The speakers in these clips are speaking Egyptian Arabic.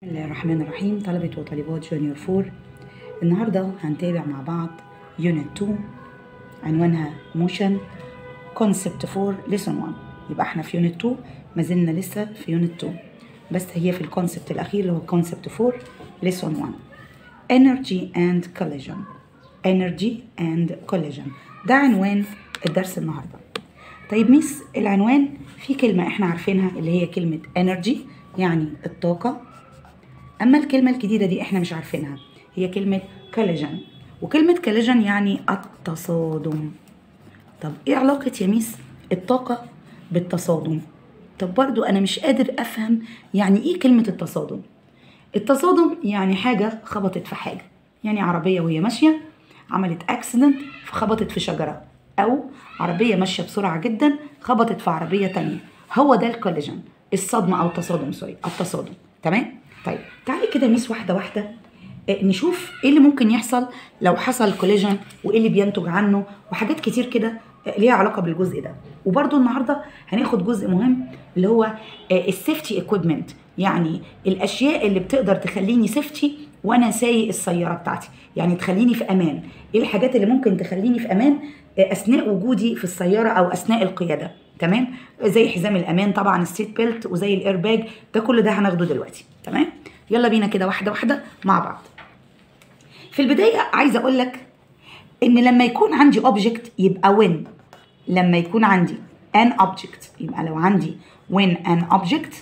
بسم الله الرحمن الرحيم طلبة وطالبات جونيور فور النهاردة هنتابع مع بعض يونت 2 عنوانها موشن كونسبت 4 ليسون 1 يبقى احنا في يونت 2 ما زلنا لسه في يونت 2 بس هي في الكونسبت الأخير اللي هو كونسبت 4 ليسون 1 Energy and Collision Energy and Collision ده عنوان الدرس النهارده طيب ميس العنوان في كلمة احنا عارفينها اللي هي كلمة energy يعني الطاقة أما الكلمة الجديدة دي احنا مش عارفينها هي كلمة collision وكلمة collision يعني التصادم طب ايه علاقة يا ميس الطاقة بالتصادم طب برضو أنا مش قادر أفهم يعني ايه كلمة التصادم التصادم يعني حاجة خبطت في حاجة يعني عربية وهي ماشية عملت اكسيدنت فخبطت في شجرة أو عربية ماشية بسرعة جدا خبطت في عربية تانية هو ده الكوليجن الصدمة أو التصادم سوري التصادم تمام طيب تعالي كده ميس واحدة واحدة آه، نشوف ايه اللي ممكن يحصل لو حصل كوليجن وايه اللي بينتج عنه وحاجات كتير كده آه، ليها علاقه بالجزء ده وبرده النهارده هناخد جزء مهم اللي هو السيفتي اكويبمنت يعني الاشياء اللي بتقدر تخليني سيفتي وانا سايق السياره بتاعتي يعني تخليني في امان ايه الحاجات اللي ممكن تخليني في امان آه، اثناء وجودي في السياره او اثناء القياده تمام زي حزام الامان طبعا السيت بيلت وزي الاير باج ده كل ده هناخده دلوقتي تمام يلا بينا كده واحده واحده مع بعض في البدايه عايزه اقول لك ان لما يكون عندي اوبجكت يبقى وين لما يكون عندي ان اوبجكت يبقى لو عندي وين ان اوبجكت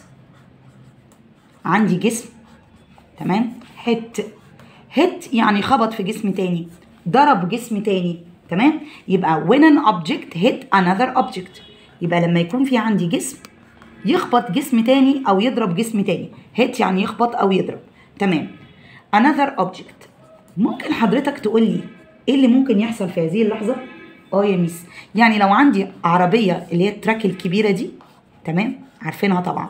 عندي جسم تمام هيت هيت يعني خبط في جسم تاني ضرب جسم تاني تمام يبقى when an object hit another object يبقى لما يكون في عندي جسم يخبط جسم تاني او يضرب جسم تاني hit يعني يخبط او يضرب تمام another object ممكن حضرتك تقول لي ايه اللي ممكن يحصل في هذه اللحظه اه يا ميس يعني لو عندي عربيه اللي هي التراك الكبيره دي تمام عارفينها طبعا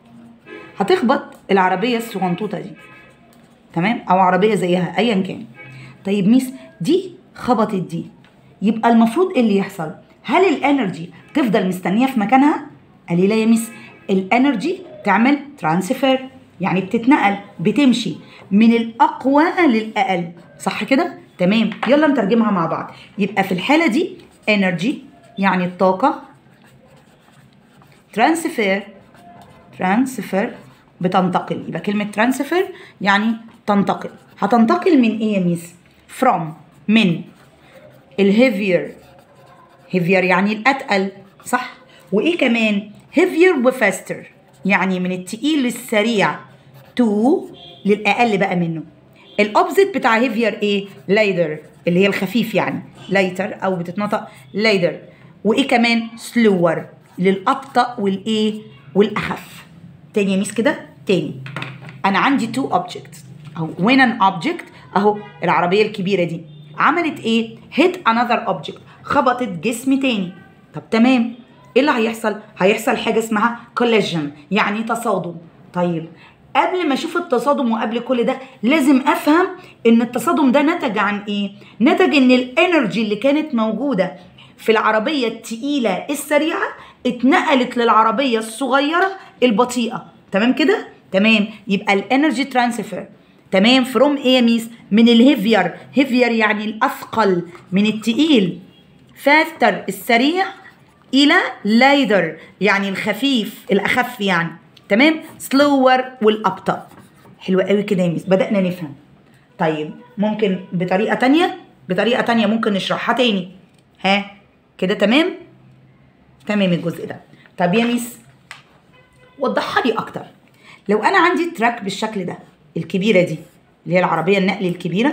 هتخبط العربيه الصغنطوطه دي تمام او عربيه زيها ايا كان طيب ميس دي خبطت دي يبقى المفروض ايه اللي يحصل هل الانرجي تفضل مستنيه في مكانها قال لي لا يا ميس الانرجي تعمل ترانسفير يعني بتتنقل بتمشي من الاقوى للاقل صح كده تمام يلا نترجمها مع بعض يبقى في الحاله دي انرجي يعني الطاقه ترانسفير ترانسفير بتنتقل يبقى كلمة ترانسفير يعني تنتقل هتنتقل من ايه يا ميس؟ from من الهيفير هيفير يعني الأتقل صح؟ وإيه كمان؟ هيفير وفاستر يعني من التقيل للسريع تو للأقل بقى منه الأوبزيت بتاع هيفير إيه؟ لايدر اللي هي الخفيف يعني لايتر أو بتتنطق لايدر وإيه كمان؟ سلور للأبطأ والإيه؟ والأخف تاني يا ميس كده تاني انا عندي تو اوبجكت اهو وين ان اوبجكت اهو العربيه الكبيره دي عملت ايه هيت انذر اوبجكت خبطت جسم تاني طب تمام ايه اللي هيحصل هيحصل حاجه اسمها كوليجن يعني تصادم طيب قبل ما اشوف التصادم وقبل كل ده لازم افهم ان التصادم ده نتج عن ايه نتج ان الانرجي اللي كانت موجوده في العربيه التقيله السريعه اتنقلت للعربيه الصغيره البطيئه تمام كده تمام يبقى الانرجي ترانسفير تمام فروم ايه يا ميس من الهيفير هيفير يعني الاثقل من التقيل فاستر السريع الى لايدر يعني الخفيف الاخف يعني تمام سلور والابطا حلو قوي كده يا ميس بدانا نفهم طيب ممكن بطريقه تانية بطريقه تانية ممكن نشرحها تاني ها كده تمام تمام الجزء ده طب يا ميس وضحها لي اكتر لو انا عندي تراك بالشكل ده الكبيره دي اللي هي العربيه النقل الكبيره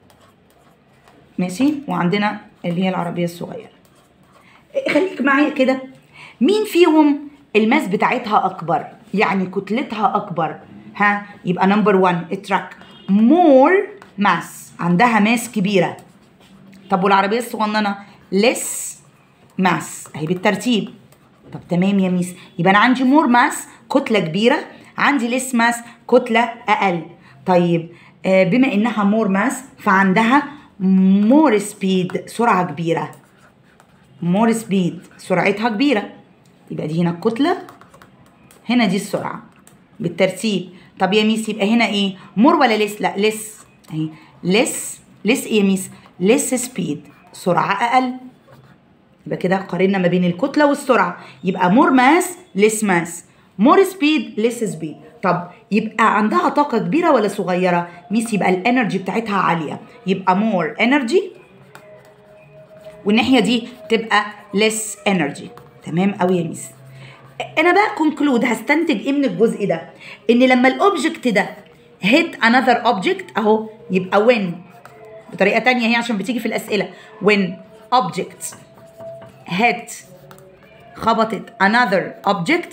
ماشي وعندنا اللي هي العربيه الصغيره خليك معايا كده مين فيهم الماس بتاعتها اكبر يعني كتلتها اكبر ها يبقى نمبر 1 التراك مور ماس عندها ماس كبيره طب والعربيه الصغننه ليس ماس اهي بالترتيب طب تمام يا ميس يبقى انا عندي مور ماس كتله كبيره عندي ليس ماس كتله اقل طيب آه بما انها مور ماس فعندها مور سبيد سرعه كبيره مور سبيد سرعتها كبيره يبقى دي هنا الكتله هنا دي السرعه بالترتيب طب يا ميس يبقى هنا ايه مور ولا لس لا لس اهي لس لس ايه يا ميس لس سبيد سرعه اقل يبقى كده قارنا ما بين الكتله والسرعه يبقى مور ماس لس ماس مور سبيد لس سبيد طب يبقى عندها طاقه كبيره ولا صغيره ميس يبقى الانرجي بتاعتها عاليه يبقى مور انرجي والناحيه دي تبقى less energy تمام قوي يا ميس انا بقى كونكلود هستنتج ايه من الجزء ده ان لما الاوبجكت ده hit another object اهو يبقى when بطريقه تانية هي عشان بتيجي في الاسئله when object hit خبطت another object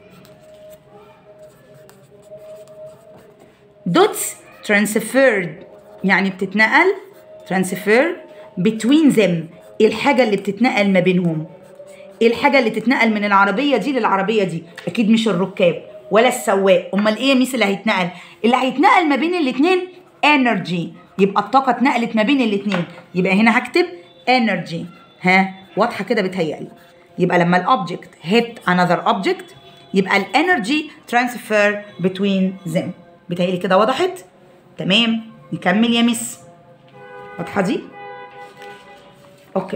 dots transferred يعني بتتنقل transfer between them ايه الحاجة اللي بتتنقل ما بينهم ايه الحاجة اللي تتنقل من العربية دي للعربية دي اكيد مش الركاب ولا السواق امال ايه يا ميس اللي هيتنقل اللي هيتنقل ما بين الاتنين انرجي يبقى الطاقة اتنقلت ما بين الاتنين يبقى هنا هكتب انرجي ها واضحة كده بتهيألي يبقى لما الاوبجكت hit another object يبقى الانرجي ترانسفير between them بتهيألي كده وضحت تمام نكمل يا ميس واضحة دي اوكي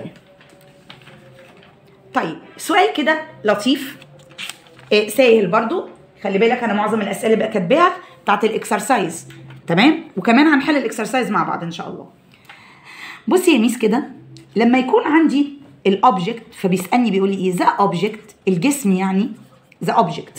طيب سؤال كده لطيف إيه سهل برضو خلي بالك انا معظم الاسئله اللي بقى كاتباها بتاعت الاكسرسايز تمام وكمان هنحل الاكسرسايز مع بعض ان شاء الله بصي يا ميس كده لما يكون عندي الاوبجكت فبيسالني بيقول لي ايه ذا اوبجكت الجسم يعني ذا اوبجكت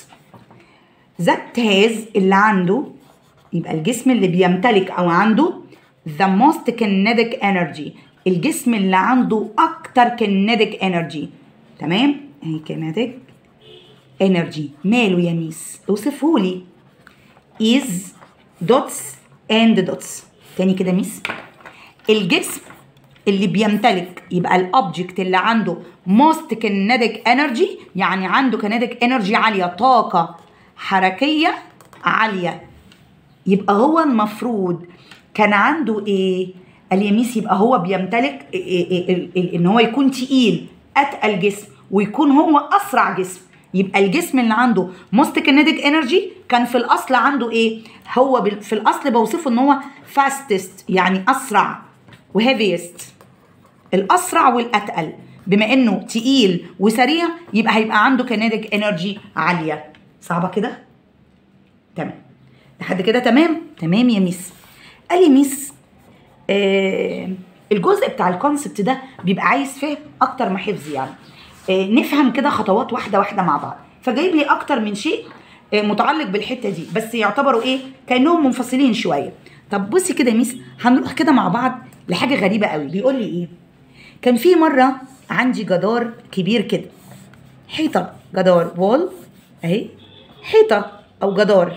ذات هاز اللي عنده يبقى الجسم اللي بيمتلك او عنده the most kinetic energy الجسم اللي عنده اكتر kinetic energy تمام اهي kinetic energy ماله يا ميس اوصفهولي is dots and dots تاني كده ميس الجسم اللي بيمتلك يبقى الاوبجكت اللي عنده most kinetic energy يعني عنده kinetic energy عاليه طاقه حركيه عاليه يبقى هو المفروض كان عنده ايه قال يا ميس يبقى هو بيمتلك إيه إيه إيه إيه ان هو يكون تقيل اتقل جسم ويكون هو اسرع جسم يبقى الجسم اللي عنده موست كينيتيك انرجي كان في الاصل عنده ايه هو بال- في الاصل بوصفه ان هو فاستست يعني اسرع وهيفيست الاسرع والاتقل بما انه تقيل وسريع يبقى هيبقى عنده كينيتيك انرجي عاليه صعبه كده تمام لحد كده تمام تمام يا ميس قال لي ميس آه الجزء بتاع الكونسبت ده بيبقى عايز فهم اكتر ما حفظ يعني آه نفهم كده خطوات واحده واحده مع بعض فجايب لي اكتر من شيء آه متعلق بالحته دي بس يعتبروا ايه كانهم منفصلين شويه طب بصي كده يا ميس هنروح كده مع بعض لحاجه غريبه قوي بيقول لي ايه كان في مره عندي جدار كبير كده حيطه جدار وول اهي حيطه او جدار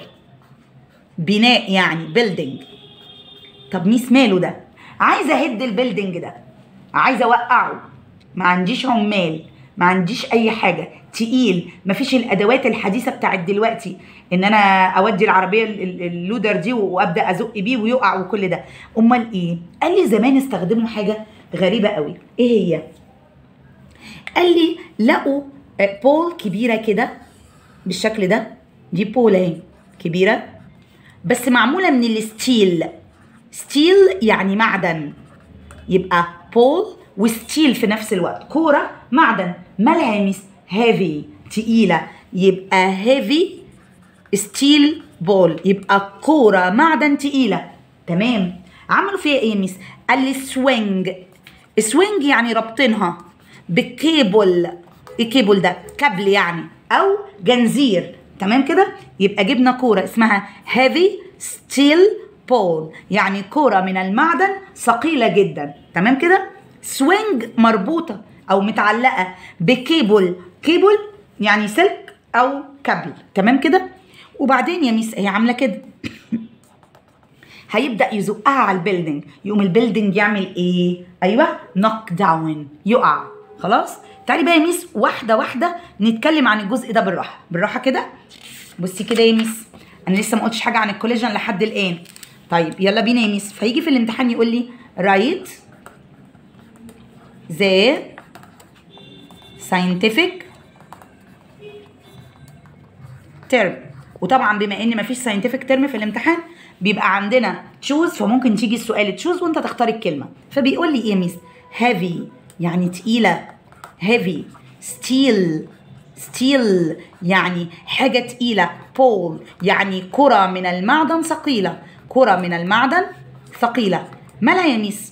بناء يعني بيلدينج طب ميس ماله ده عايزه اهد البيلدينج ده عايزه اوقعه ما عنديش عمال ما عنديش اي حاجه تقيل مفيش الادوات الحديثه بتاعت دلوقتي ان انا اودي العربيه ال- ال- اللودر دي وابدا ازق بيه ويقع وكل ده امال ايه قال لي زمان استخدموا حاجه غريبه قوي ايه هي قال لي لقوا آه، بول كبيره كده بالشكل ده دي بول اهي كبيره بس معموله من الستيل ستيل يعني معدن يبقى بول وستيل في نفس الوقت كوره معدن مالها يا ميس هيفي تقيله يبقى هيفي ستيل بول يبقى كوره معدن تقيله تمام عملوا فيها ايه يا ميس قال لي سوينج سوينج يعني رابطينها بكيبل ايه كيبل ده كابل يعني او جنزير تمام كده يبقى جبنا كوره اسمها هيفي ستيل بول يعني كوره من المعدن ثقيله جدا تمام كده سوينج مربوطه او متعلقه بكيبل كيبل يعني سلك او كابل تمام كده وبعدين يا ميس هي عامله كده هيبدا يزقها على البيلدينج يقوم البيلدينج يعمل ايه ايوه نوك داون يقع خلاص تعالي بقى يا ميس واحده واحده نتكلم عن الجزء ده بالراحه بالراحه كده بصي كده يا ميس انا لسه ما قلتش حاجه عن الكولاجين لحد الان طيب يلا بينا يا ميس فيجي في الامتحان يقول لي رايت ذا scientific term وطبعا بما ان مفيش ساينتفك ترم في الامتحان بيبقى عندنا تشوز فممكن تيجي السؤال تشوز وانت تختار الكلمه فبيقول لي ايه يا ميس هيفي يعني تقيله هيفي ستيل ستيل يعني حاجة تقيلة بول يعني كرة من المعدن ثقيلة كرة من المعدن ثقيلة مالها يا ميس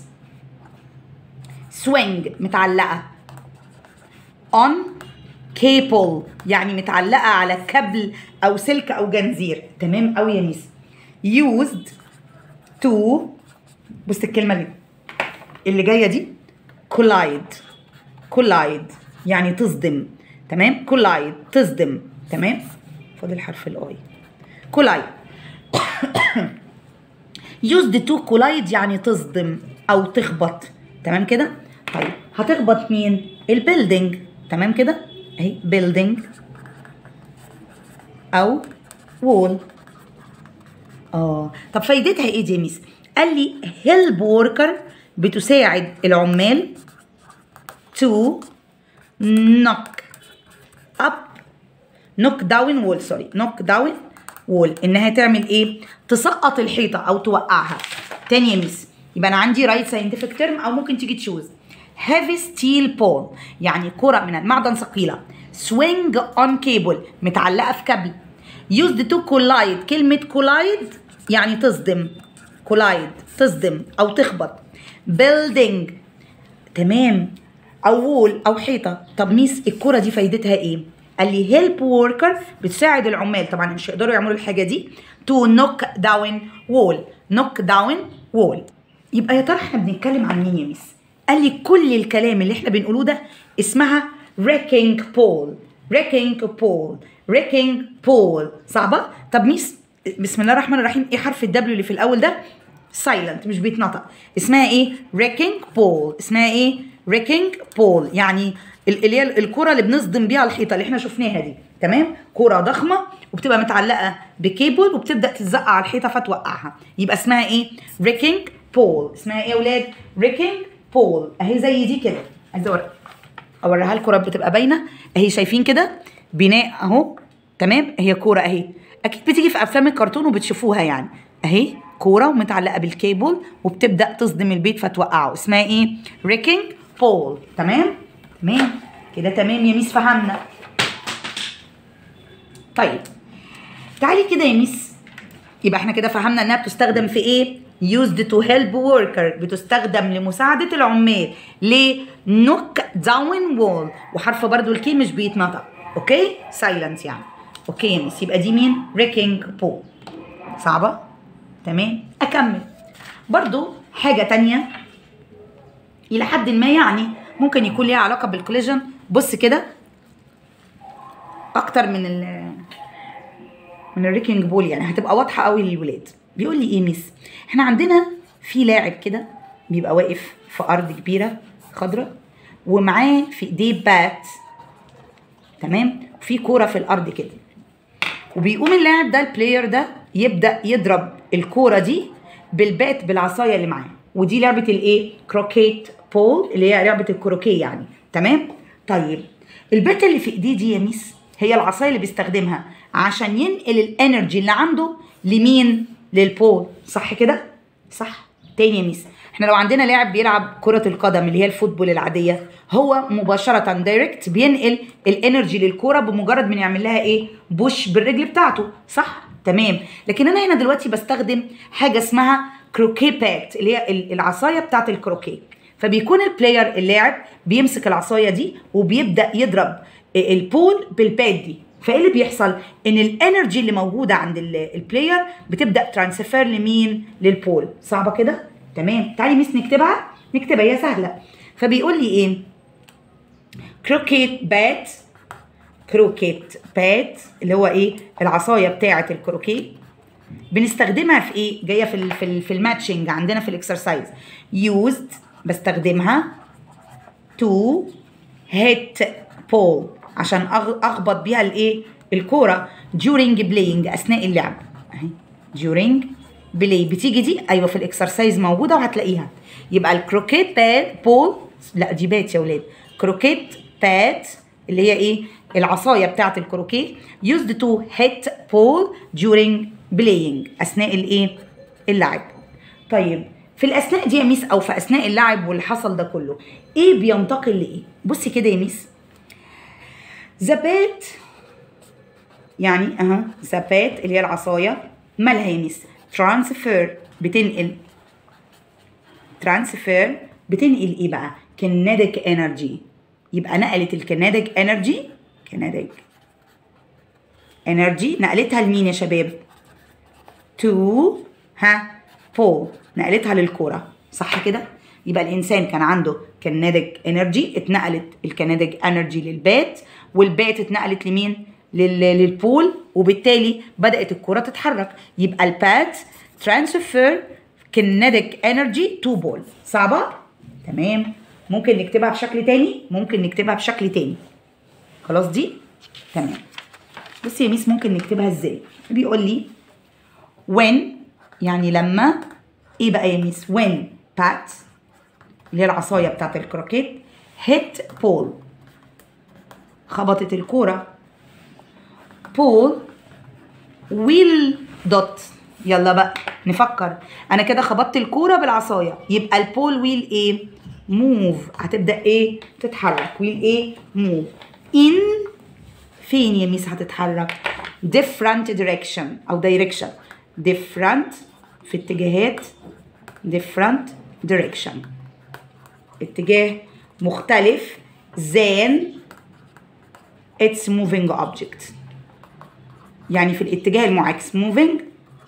سوينج متعلقة on cable يعني متعلقة على كابل أو سلك أو جنزير تمام أوي يا ميس used to بص الكلمة اللي اللي جاية دي collide collide يعني تصدم تمام collide تصدم تمام فاضل حرف الاي collide used to collide يعني تصدم او تخبط تمام كده طيب هتخبط مين البيلدينج تمام كده اهي building او wall اه طب فايدتها ايه دي يا ميس قال لي هيلب وركر بتساعد العمال to knock up knock down wall سوري knock down wall انها تعمل ايه تسقط الحيطه او توقعها تاني يا ميس يبقى انا عندي رايت ساينتفك ترم او ممكن تيجي تشوز heavy steel pole يعني كرة من المعدن ثقيلة swing on cable متعلقة في كابل used to collide كلمة collide يعني تصدم collide تصدم أو تخبط building تمام أو وول أو حيطة طب ميس الكرة دي فايدتها إيه؟ قال لي هيلب وركر بتساعد العمال طبعا مش هيقدروا يعملوا الحاجة دي to knock down wall knock down wall يبقى يا ترى احنا بنتكلم عن مين يا ميس؟ قال لي كل الكلام اللي احنا بنقوله ده اسمها wrecking pole wrecking pole wrecking pole صعبة؟ طب ميس بسم الله الرحمن الرحيم ايه حرف الدبليو اللي في الاول ده؟ silent مش بيتنطق اسمها ايه؟ wrecking pole اسمها ايه؟ wrecking pole يعني اللي هي الكرة اللي بنصدم بيها الحيطة اللي احنا شفناها دي تمام؟ كرة ضخمة وبتبقى متعلقة بكيبل وبتبدأ تتزق على الحيطة فتوقعها يبقى اسمها ايه؟ wrecking pole اسمها ايه يا ولاد؟ wrecking بول اهي زي دي كده عايزه اوريها اوريها لكم رب تبقى باينه اهي شايفين كده بناء اهو تمام هي كوره اهي اكيد بتيجي في افلام الكرتون وبتشوفوها يعني اهي كوره ومتعلقه بالكيبل وبتبدا تصدم البيت فتوقعه اسمها ايه ريكينج بول تمام تمام كده تمام يا ميس فهمنا طيب تعالي كده يا ميس يبقى احنا كده فهمنا انها بتستخدم في ايه used to help worker بتستخدم لمساعدة العمال ليه knock down wall وحرف برضو الكي مش بيتنطق اوكي silence يعني اوكي يا ميس يبقى دي مين wrecking pole صعبة تمام اكمل برضو حاجة تانية الى حد ما يعني ممكن يكون ليها علاقة بالكوليجن بص كده اكتر من ال من الريكينج بول يعني هتبقى واضحة قوي للولاد بيقول لي ايه ميس احنا عندنا في لاعب كده بيبقى واقف في ارض كبيره خضراء ومعاه في ايديه بات تمام وفي كوره في الارض كده وبيقوم اللاعب ده البلاير ده يبدا يضرب الكوره دي بالبات بالعصايه اللي معاه ودي لعبه الايه كروكيت بول اللي هي لعبه الكروكيه يعني تمام طيب البات اللي في ايديه دي يا ميس هي العصايه اللي بيستخدمها عشان ينقل الانرجي اللي عنده لمين للبول صح كده صح تاني يا ميس احنا لو عندنا لاعب بيلعب كرة القدم اللي هي الفوتبول العادية هو مباشرة دايركت بينقل الانرجي للكرة بمجرد من يعمل لها ايه بوش بالرجل بتاعته صح تمام لكن انا هنا دلوقتي بستخدم حاجة اسمها كروكي بات اللي هي العصاية بتاعت الكروكي فبيكون البلاير اللاعب بيمسك العصاية دي وبيبدأ يضرب البول بالباد دي فايه اللي بيحصل ان الانرجي اللي موجوده عند البلاير بتبدا ترانسفير لمين للبول صعبه كده تمام تعالي ميس نكتبها نكتبها هي سهله فبيقول لي ايه كروكيت بات كروكيت بات اللي هو ايه العصايه بتاعه الكروكيت بنستخدمها في ايه جايه في ال في, ال في الماتشنج عندنا في الاكسرسايز يوزد بستخدمها تو هيت بول عشان اخبط بيها الايه الكوره during playing اثناء اللعب اهي during play بتيجي دي ايوه في الاكسرسايز موجوده وهتلاقيها يبقى الكروكيت بات بول لا دي بات يا ولاد كروكيت بات اللي هي ايه العصايه بتاعه الكروكيه used to hit ball during playing اثناء الايه اللعب طيب في الاثناء دي يا ميس او في اثناء اللعب واللي حصل ده كله ايه بينتقل لايه بصي كده يا ميس زبات يعني اها زبات اللي هي العصايه مالها يا ميس ترانسفير بتنقل ترانسفير بتنقل ايه بقى كينيتيك انرجي يبقى نقلت الكينيتيك انرجي كينيتيك انرجي نقلتها لمين يا شباب تو ها بول نقلتها للكوره صح كده يبقى الانسان كان عنده كينيتيك انرجي اتنقلت الكينيتيك انرجي للبات والبات اتنقلت لمين لل- للبول وبالتالي بدات الكره تتحرك يبقى البات ترانسفير kinetic energy to ball صعبة؟ تمام ممكن نكتبها بشكل تاني ممكن نكتبها بشكل تاني خلاص دي تمام بصي يا ميس ممكن نكتبها ازاي بيقول لي when يعني لما ايه بقى يا ميس when pat اللي هي العصاية بتاعت الكروكيت hit ball خبطت الكورة بول ويل دوت يلا بقى نفكر انا كده خبطت الكوره بالعصايه يبقى البول ويل ايه موف هتبدا ايه تتحرك ويل ايه موف ان فين يا ميس هتتحرك different direction او direction different في اتجاهات different direction اتجاه مختلف than its moving object يعني في الاتجاه المعاكس moving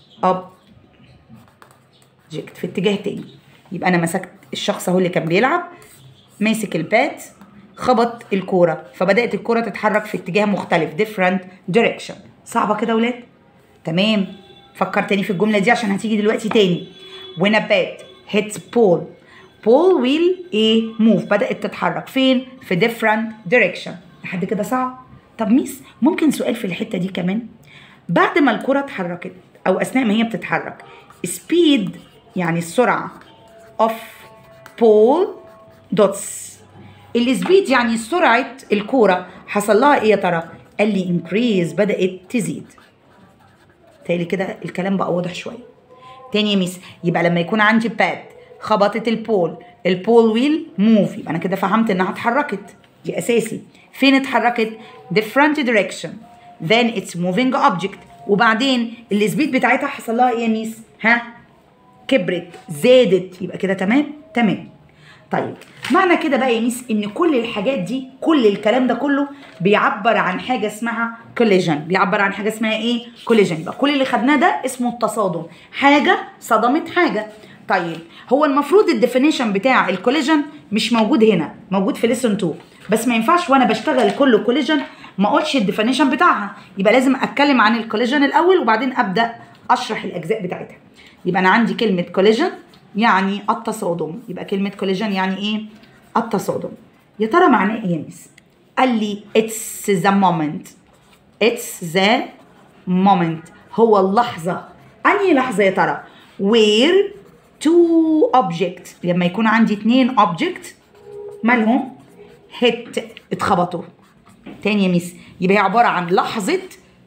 object في اتجاه تاني يبقى انا مسكت الشخص اهو اللي كان بيلعب ماسك البات خبط الكوره فبدات الكوره تتحرك في اتجاه مختلف different direction صعبه كده يا ولاد تمام فكر تاني في الجمله دي عشان هتيجي دلوقتي تاني when a bat hits pole pole will ايه move بدات تتحرك فين في different direction لحد كده صعب طب ميس ممكن سؤال في الحته دي كمان بعد ما الكرة اتحركت أو أثناء ما هي بتتحرك speed يعني السرعة of ball dots السبيد يعني سرعة الكورة حصل لها إيه يا ترى؟ قال لي increase بدأت تزيد تالي كده الكلام بقى واضح شوية تاني يا ميس يبقى لما يكون عندي باد خبطت البول البول ويل موف يبقى انا كده فهمت انها اتحركت دي اساسي فين اتحركت different direction then it's moving object وبعدين السبيد بتاعتها حصل لها ايه يا ميس ها كبرت زادت يبقى كده تمام تمام طيب معنى كده بقى يا ميس ان كل الحاجات دي كل الكلام ده كله بيعبر عن حاجه اسمها كوليجن بيعبر عن حاجه اسمها ايه كوليجن يبقى كل اللي خدناه ده اسمه التصادم حاجه صدمت حاجه طيب هو المفروض الديفينيشن بتاع الكوليجن مش موجود هنا موجود في ليسون 2 بس ما ينفعش وانا بشتغل كل كوليجن ما اقولش الديفينيشن بتاعها يبقى لازم اتكلم عن الكوليجن الاول وبعدين ابدا اشرح الاجزاء بتاعتها يبقى انا عندي كلمه كوليجن يعني التصادم يبقى كلمه كوليجن يعني ايه التصادم يا ترى معناه ايه يا ميس قال لي اتس ذا مومنت اتس ذا مومنت هو اللحظه انهي لحظه يا ترى where two object لما يكون عندي اتنين object مالهم hit اتخبطوا تاني يا ميس يبقى هي عباره عن لحظه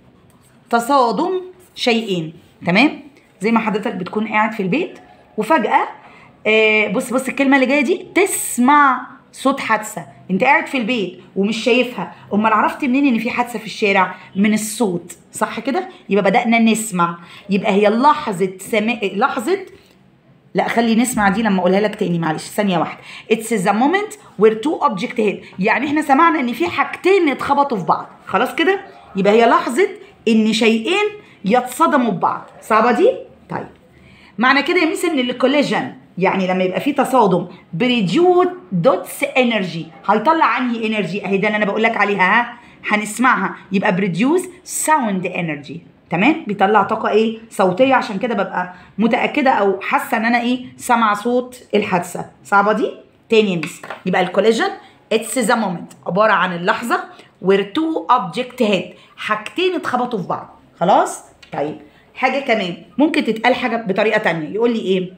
تصادم شيئين تمام زي ما حضرتك بتكون قاعد في البيت وفجاه آه بص بص الكلمه اللي جايه دي تسمع صوت حادثه انت قاعد في البيت ومش شايفها امال عرفت منين ان في حادثه في الشارع من الصوت صح كده يبقى بدانا نسمع يبقى هي لحظه سما... لحظه لا خلي نسمع دي لما اقولها لك تاني معلش ثانيه واحده اتس ذا مومنت وير تو اوبجكت هيد يعني احنا سمعنا ان في حاجتين اتخبطوا في بعض خلاص كده يبقى هي لحظه ان شيئين يتصدموا ببعض صعبه دي طيب معنى كده يا ميس ان الكوليجن يعني لما يبقى في تصادم بريديوت دوتس انرجي هيطلع انهي انرجي اهي ده اللي انا بقول لك عليها ها هنسمعها يبقى بريديوس ساوند انرجي تمام بيطلع طاقه ايه صوتيه عشان كده ببقى متاكده او حاسه ان انا ايه سامعه صوت الحادثه صعبه دي تاني يا ميس يبقى الكوليجن اتس ذا مومنت عباره عن اللحظه where two object hit حاجتين اتخبطوا في بعض خلاص طيب حاجه كمان ممكن تتقال حاجه بطريقه تانية يقول لي ايه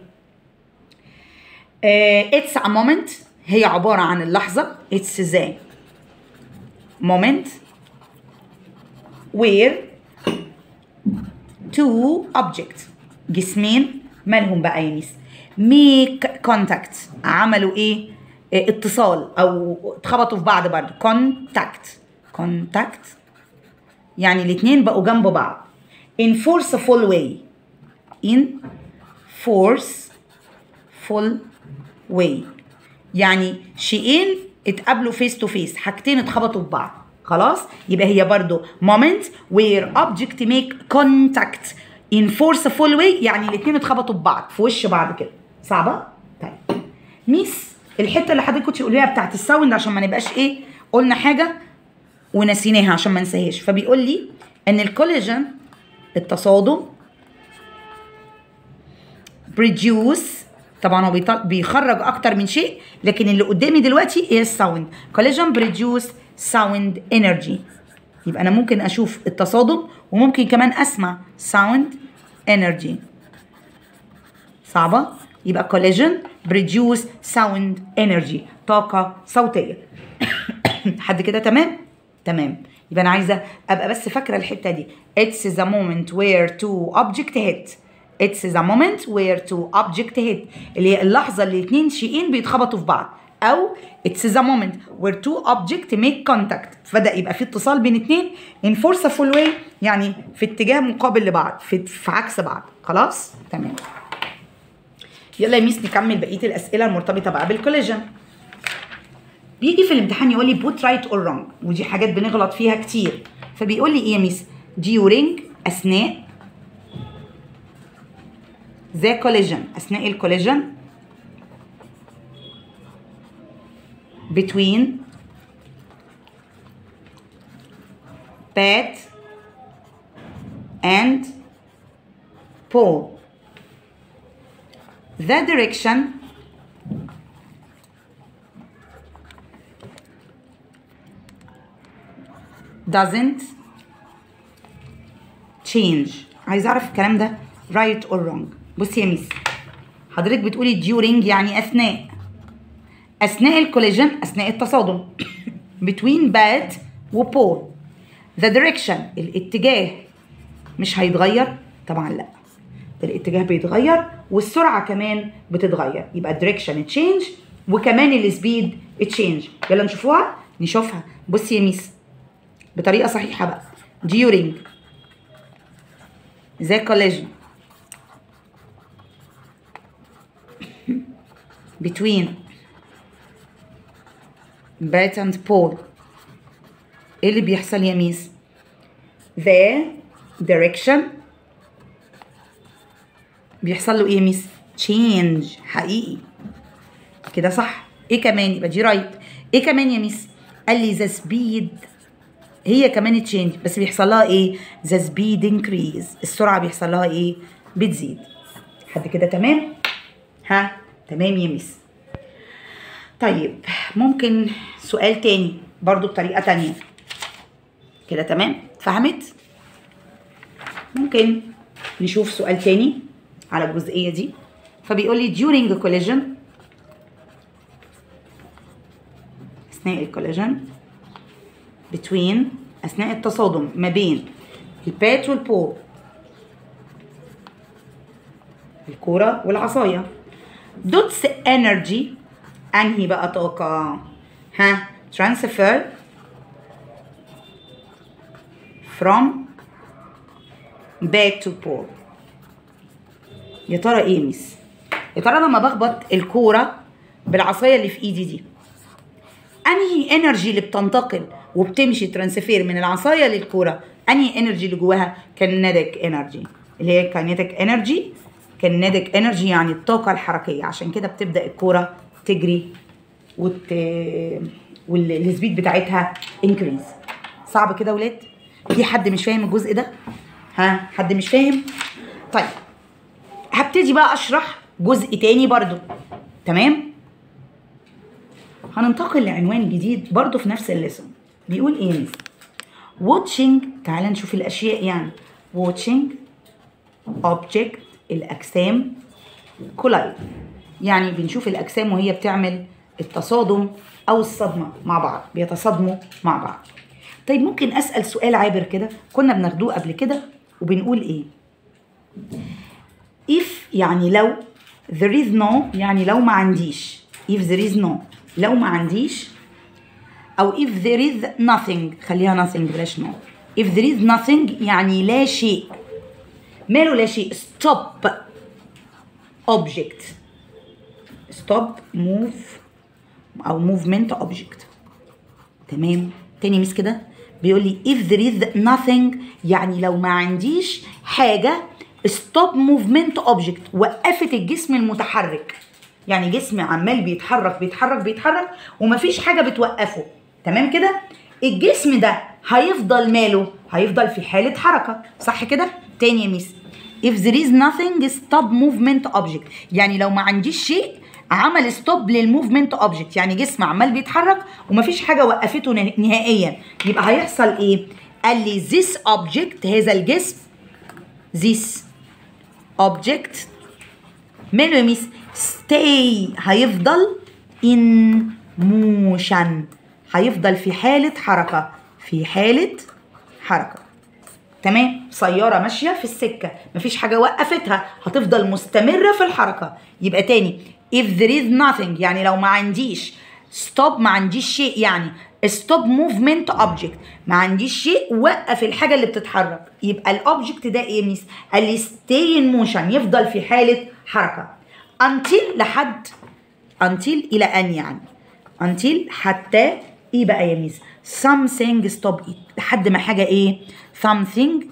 اتس ا مومنت هي عباره عن اللحظه اتس ذا مومنت where two objects جسمين مالهم بقى يا ميس make contact عملوا ايه إيه، اتصال او اتخبطوا في بعض برضه contact contact يعني الاتنين بقوا جنب بعض in forceful way in forceful way يعني شيئين اتقابلوا فيس تو فيس حاجتين اتخبطوا في بعض خلاص يبقى هي برضو moment where object make contact in forceful way يعني الاتنين اتخبطوا في بعض في وش بعض كده صعبة؟ طيب ميس الحتة اللي حضرتك كنت قوليها بتاعت الساوند عشان ما نبقاش ايه قلنا حاجة ونسيناها عشان ما ننساهاش فبيقول لي ان الكولاجين التصادم بريديوس طبعا هو بيطل... بيخرج اكتر من شيء لكن اللي قدامي دلوقتي هي الساوند كولاجين بريديوس ساوند انرجي يبقى انا ممكن اشوف التصادم وممكن كمان اسمع ساوند انرجي صعبه يبقى كولاجين بريديوس ساوند انرجي طاقه صوتيه حد كده تمام تمام يبقى انا عايزه ابقى بس فاكره الحته دي it's the moment where two object hit it's the moment where two object hit اللي هي اللحظه اللي اتنين شيئين بيتخبطوا في بعض او it's the moment where two object make contact فبدا يبقى في اتصال بين اتنين in forceful way يعني في اتجاه مقابل لبعض في, في عكس بعض خلاص تمام يلا يا ميس نكمل بقيه الاسئله المرتبطه بقى بالكولاجين بيجي في الامتحان يقول لي put right or wrong ودي حاجات بنغلط فيها كتير فبيقول لي ايه يا ميس during اثناء the collision اثناء الكوليجن between Pat and Paul the direction doesn't change عايز اعرف الكلام ده right or wrong بصي يا ميس حضرتك بتقولي during يعني اثناء اثناء الكوليجن اثناء التصادم between بات وبول the direction الاتجاه مش هيتغير طبعا لا الاتجاه بيتغير والسرعه كمان بتتغير يبقى direction change وكمان السبيد تشينج يلا نشوفوها نشوفها بصي يا ميس بطريقه صحيحه بقى during the collision between Bat and Paul ايه اللي بيحصل يا ميس the direction بيحصل له ايه يا ميس change حقيقي كده صح ايه كمان يبقى دي رايت ايه كمان يا ميس قال لي the speed هي كمان تشينج بس بيحصل لها ايه the speed increase السرعه بيحصل لها ايه بتزيد حد كده تمام ها تمام يا ميس طيب ممكن سؤال تاني برضو بطريقه تانية كده تمام فهمت ممكن نشوف سؤال تاني على الجزئيه دي فبيقول لي during collision اثناء الكولاجين between اثناء التصادم ما بين البات والبول الكوره والعصايه دوتس انرجي انهي بقى طاقه ها transfer from back to pole يا ترى ايه ميس يا ترى لما بخبط الكوره بالعصايه اللي في ايدي دي انهي انرجي اللي بتنتقل وبتمشي ترانسفير من العصايه للكوره انهي انرجي اللي جواها كينيتيك انرجي اللي هي كينيتيك انرجي كينيتيك انرجي يعني الطاقه الحركيه عشان كده بتبدا الكوره تجري وت... والسبيد بتاعتها انكريز صعب كده يا ولاد في حد مش فاهم الجزء ده ها حد مش فاهم طيب هبتدي بقى اشرح جزء تاني برضو تمام هننتقل لعنوان جديد برضو في نفس الليسون بيقول ايه ميس watching تعال نشوف الاشياء يعني watching object الاجسام collide يعني بنشوف الاجسام وهي بتعمل التصادم او الصدمه مع بعض بيتصادموا مع بعض طيب ممكن اسال سؤال عابر كده كنا بناخدوه قبل كده وبنقول ايه if يعني لو there is no يعني لو ما عنديش if there is no لو ما عنديش او if there is nothing خليها nothing بلاش no if there is nothing يعني لا شيء ماله لا شيء stop object stop move او movement object تمام تاني ميس كده بيقول لي if there is nothing يعني لو ما عنديش حاجه stop movement object وقفت الجسم المتحرك يعني جسم عمال بيتحرك بيتحرك بيتحرك ومفيش حاجه بتوقفه تمام كده الجسم ده هيفضل ماله هيفضل في حاله حركه صح كده تاني يا ميس if there is nothing stop movement object يعني لو ما عنديش شيء عمل ستوب للموفمنت اوبجكت يعني جسم عمال بيتحرك ومفيش حاجه وقفته نه- نهائيا يبقى هيحصل ايه قال لي this object هذا الجسم this object ماله يا ميس stay هيفضل in motion هيفضل في حالة حركة في حالة حركة تمام سيارة ماشية في السكة مفيش حاجة وقفتها هتفضل مستمرة في الحركة يبقى تاني if there is nothing يعني لو ما عنديش stop ما عنديش شيء يعني stop movement object ما عنديش شيء وقف الحاجة اللي بتتحرك يبقى الاوبجكت ده ايه يا ميس قال لي stay in motion يفضل في حالة حركة until لحد until إلى أن يعني until حتى ايه بقى يا ميس something stop it لحد ما حاجة ايه something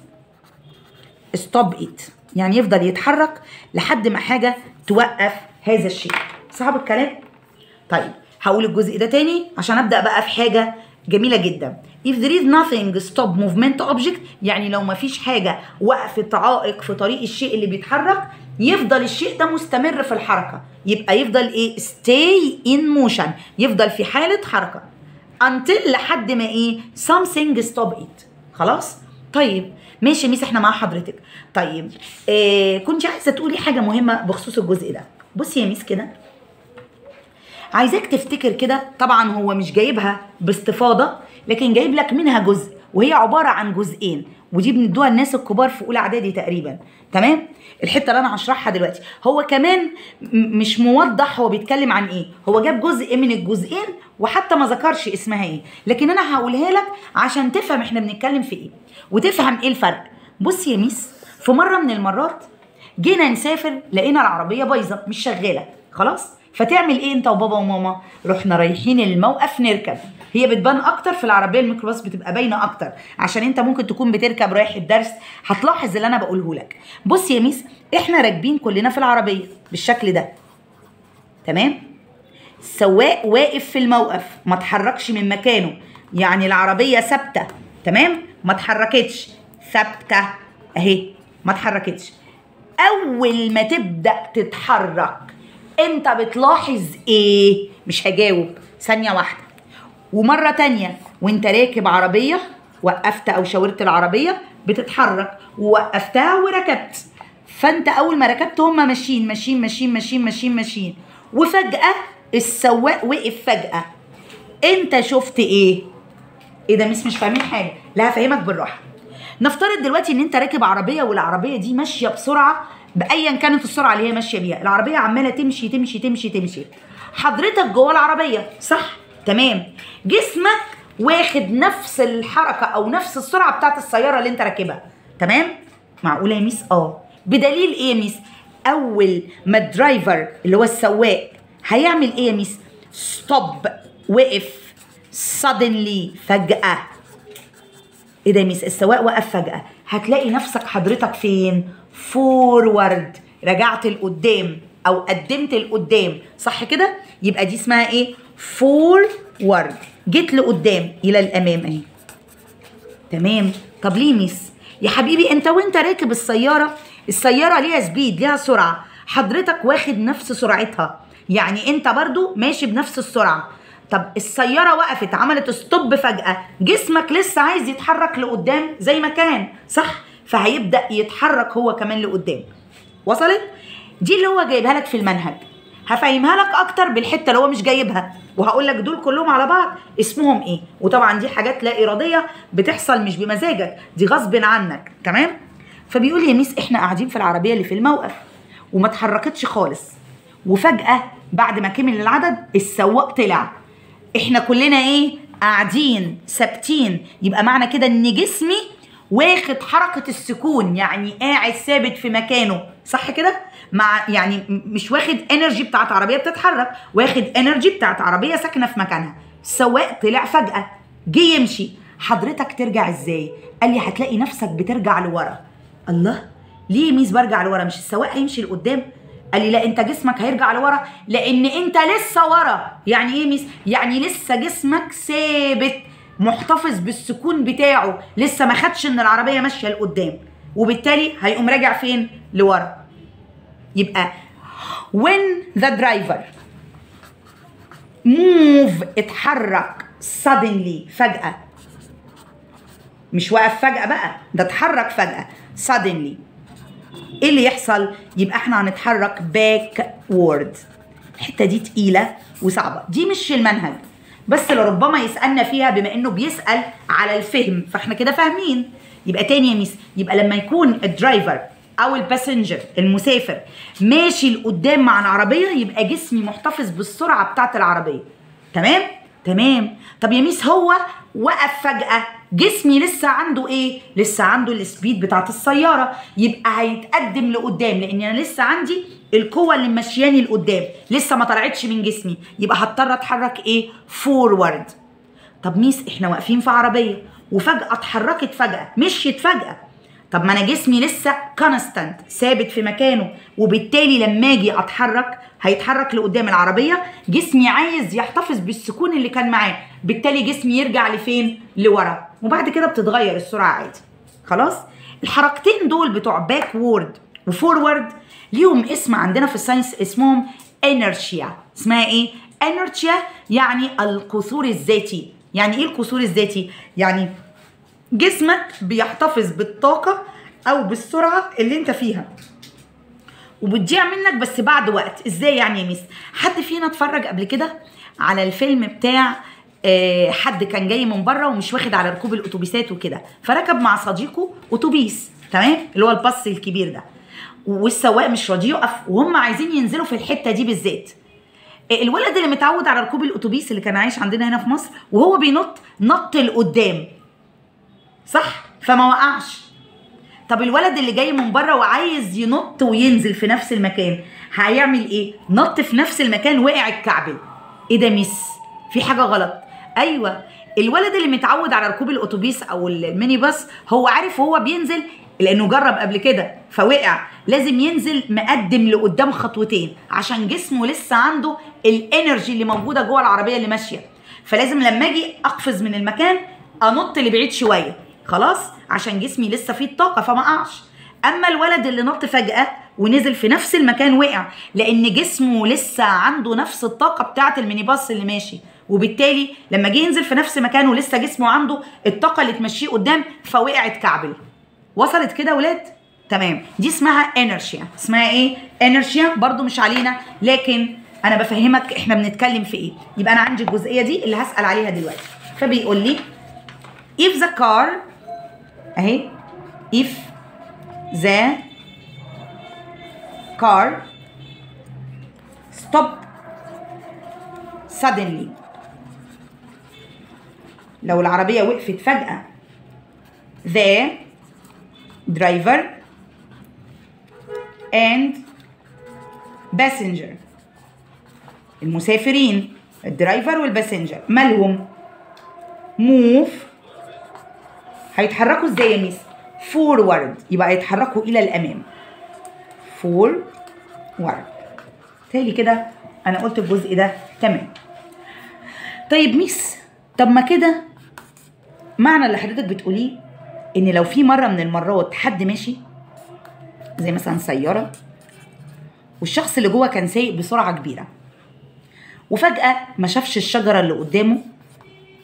stop it يعني يفضل يتحرك لحد ما حاجة توقف هذا الشيء صعب الكلام طيب هقول الجزء ده تاني عشان ابدا بقى في حاجه جميله جدا if there is nothing stop movement object يعني لو ما فيش حاجه وقفت عائق في طريق الشيء اللي بيتحرك يفضل الشيء ده مستمر في الحركه يبقى يفضل ايه stay in motion يفضل في حاله حركه until لحد ما ايه something stop it خلاص طيب ماشي يا ميس احنا مع حضرتك طيب إيه كنت عايزه تقولي حاجه مهمه بخصوص الجزء ده بصي يا ميس كده عايزاك تفتكر كده طبعا هو مش جايبها باستفاضه لكن جايب لك منها جزء وهي عباره عن جزئين ودي بندوها الناس الكبار في اولى اعدادي تقريبا تمام الحته اللي انا هشرحها دلوقتي هو كمان م- مش موضح هو بيتكلم عن ايه هو جاب جزء من الجزئين وحتى ما ذكرش اسمها ايه لكن انا هقولها لك عشان تفهم احنا بنتكلم في ايه وتفهم ايه الفرق بص يا ميس في مره من المرات جينا نسافر لقينا العربيه بايظه مش شغاله خلاص فتعمل ايه انت وبابا وماما رحنا رايحين الموقف نركب هي بتبان اكتر في العربيه الميكروباص بتبقى باينه اكتر عشان انت ممكن تكون بتركب رايح الدرس هتلاحظ اللي انا بقوله لك بص يا ميس احنا راكبين كلنا في العربيه بالشكل ده تمام السواق واقف في الموقف ما اتحركش من مكانه يعني العربيه ثابته تمام ما اتحركتش ثابته اهي ما اتحركتش اول ما تبدا تتحرك انت بتلاحظ ايه مش هجاوب ثانيه واحده ومره تانية وانت راكب عربيه وقفت او شاورت العربيه بتتحرك ووقفتها وركبت فانت اول ما ركبت هم ماشيين ماشيين ماشيين ماشيين ماشيين ماشيين وفجاه السواق وقف فجاه انت شفت ايه ايه ده مش مش فاهمين حاجه لا هفهمك بالراحه نفترض دلوقتي ان انت راكب عربيه والعربيه دي ماشيه بسرعه بايا كانت السرعه اللي هي ماشيه بيها العربيه عماله تمشي تمشي تمشي تمشي حضرتك جوه العربيه صح تمام جسمك واخد نفس الحركه او نفس السرعه بتاعت السياره اللي انت راكبها تمام معقوله يا ميس اه بدليل ايه يا ميس اول ما الدرايفر اللي هو السواق هيعمل ايه يا ميس ستوب وقف suddenly فجأة ايه ده يا ميس السواق وقف فجأة هتلاقي نفسك حضرتك فين فورورد رجعت لقدام او قدمت لقدام صح كده يبقى دي اسمها ايه فورورد جيت لقدام الى الامام اهي تمام طب ليه ميس يا حبيبي انت وانت راكب السياره السياره ليها سبيد ليها سرعه حضرتك واخد نفس سرعتها يعني انت برضو ماشي بنفس السرعه طب السياره وقفت عملت ستوب فجاه جسمك لسه عايز يتحرك لقدام زي ما كان صح فهيبدا يتحرك هو كمان لقدام وصلت دي اللي هو جايبها لك في المنهج هفهمها لك اكتر بالحته اللي هو مش جايبها وهقول لك دول كلهم على بعض اسمهم ايه وطبعا دي حاجات لا اراديه بتحصل مش بمزاجك دي غصب عنك تمام فبيقول لي يا ميس احنا قاعدين في العربيه اللي في الموقف وما اتحركتش خالص وفجاه بعد ما كمل العدد السواق طلع احنا كلنا ايه قاعدين ثابتين يبقى معنى كده ان جسمي واخد حركة السكون يعني قاعد ثابت في مكانه صح كده؟ مع يعني م- مش واخد انرجي بتاعت عربية بتتحرك واخد انرجي بتاعت عربية ساكنة في مكانها السواق طلع فجأة جه يمشي حضرتك ترجع ازاي؟ قال لي هتلاقي نفسك بترجع لورا الله ليه يا ميس برجع لورا مش السواق هيمشي لقدام قال لي لا انت جسمك هيرجع لورا لان انت لسه ورا يعني ايه ميس يعني لسه جسمك ثابت محتفظ بالسكون بتاعه لسه ما خدش ان العربيه ماشيه لقدام وبالتالي هيقوم راجع فين لورا يبقى when the driver move اتحرك suddenly فجأة مش وقف فجأة بقى ده اتحرك فجأة suddenly ايه اللي يحصل يبقى احنا هنتحرك backward الحته دي تقيله وصعبه دي مش في المنهج بس لربما يسالنا فيها بما انه بيسال على الفهم فاحنا كده فاهمين يبقى تاني يا ميس يبقى لما يكون الدرايفر او الباسنجر المسافر ماشي لقدام مع العربيه يبقى جسمي محتفظ بالسرعه بتاعه العربيه تمام تمام طب يا ميس هو وقف فجأة جسمي لسه عنده ايه؟ لسه عنده السبيد بتاعت السيارة يبقى هيتقدم لقدام لان انا لسه عندي القوة اللي ماشياني لقدام لسه ما طلعتش من جسمي يبقى هضطر اتحرك ايه؟ فورورد طب ميس احنا واقفين في عربية وفجأة اتحركت فجأة مشيت فجأة طب ما انا جسمي لسه كونستانت ثابت في مكانه وبالتالي لما اجي اتحرك هيتحرك لقدام العربيه جسمي عايز يحتفظ بالسكون اللي كان معاه بالتالي جسمي يرجع لفين لورا وبعد كده بتتغير السرعه عادي خلاص الحركتين دول بتوع باك وورد وفورورد ليهم اسم عندنا في الساينس اسمهم انرشيا اسمها ايه انرشيا يعني القصور الذاتي يعني ايه القصور الذاتي يعني جسمك بيحتفظ بالطاقة أو بالسرعة اللي أنت فيها وبتضيع منك بس بعد وقت ازاي يعني يا ميس حد فينا اتفرج قبل كده على الفيلم بتاع آه، حد كان جاي من بره ومش واخد على ركوب الاتوبيسات وكده فركب مع صديقه اتوبيس تمام اللي هو الباص الكبير ده والسواق مش راضي يقف وهم عايزين ينزلوا في الحته دي بالذات الولد اللي متعود على ركوب الاتوبيس اللي كان عايش عندنا هنا في مصر وهو بينط نط لقدام صح فما وقعش طب الولد اللي جاي من بره وعايز ينط وينزل في نفس المكان هيعمل ايه نط في نفس المكان وقع الكعبل ايه ده ميس في حاجه غلط ايوه الولد اللي متعود على ركوب الاتوبيس او الميني باص هو عارف وهو بينزل لانه جرب قبل كده فوقع لازم ينزل مقدم لقدام خطوتين عشان جسمه لسه عنده الانرجي اللي موجوده جوه العربيه اللي ماشيه فلازم لما اجي اقفز من المكان انط لبعيد شويه خلاص عشان جسمي لسه فيه الطاقه فما اقعش اما الولد اللي نط فجاه ونزل في نفس المكان وقع لان جسمه لسه عنده نفس الطاقه بتاعه الميني باص اللي ماشي وبالتالي لما جه ينزل في نفس مكانه لسه جسمه عنده الطاقه اللي تمشيه قدام فوقع اتكعبل وصلت كده يا ولاد تمام دي اسمها انرشيا اسمها ايه انرشيا برضو مش علينا لكن انا بفهمك احنا بنتكلم في ايه يبقى انا عندي الجزئيه دي اللي هسال عليها دلوقتي فبيقول لي if the car اهي if the car stop suddenly لو العربية وقفت فجأة the driver and passenger المسافرين الدرايفر والباسنجر مالهم move هيتحركوا ازاي يا ميس فورورد يبقى هيتحركوا الى الامام فورورد تالي كده انا قلت الجزء ده تمام طيب ميس طب ما كده معنى اللي حضرتك بتقوليه ان لو في مره من المرات حد ماشي زي مثلا سياره والشخص اللي جوه كان سايق بسرعه كبيره وفجاه ما شافش الشجره اللي قدامه